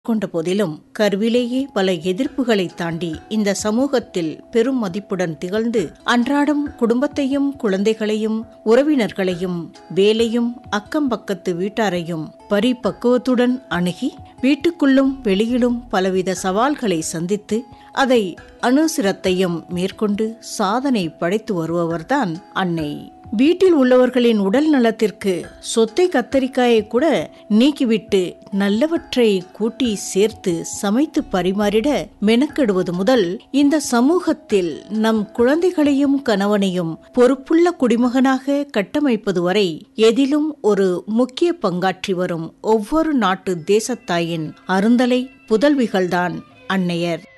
கொண்ட போதிலும் கருவிலேயே பல எதிர்ப்புகளை தாண்டி இந்த சமூகத்தில் பெரும் மதிப்புடன் திகழ்ந்து அன்றாடம் குடும்பத்தையும் குழந்தைகளையும் உறவினர்களையும் வேலையும் அக்கம் பக்கத்து வீட்டாரையும் பரிபக்குவத்துடன் அணுகி வீட்டுக்குள்ளும் வெளியிலும் பலவித சவால்களை சந்தித்து அதை அனுசிரத்தையும் மேற்கொண்டு சாதனை படைத்து வருபவர்தான் அன்னை வீட்டில் உள்ளவர்களின் உடல் நலத்திற்கு சொத்தை கத்தரிக்காயை கூட நீக்கிவிட்டு நல்லவற்றை கூட்டி சேர்த்து சமைத்து பரிமாறிட மெனக்கெடுவது முதல் இந்த சமூகத்தில் நம் குழந்தைகளையும் கணவனையும் பொறுப்புள்ள குடிமகனாக கட்டமைப்பது வரை எதிலும் ஒரு முக்கிய பங்காற்றி வரும் ஒவ்வொரு நாட்டு தேசத்தாயின் அருந்தலை புதல்விகள்தான் அன்னையர்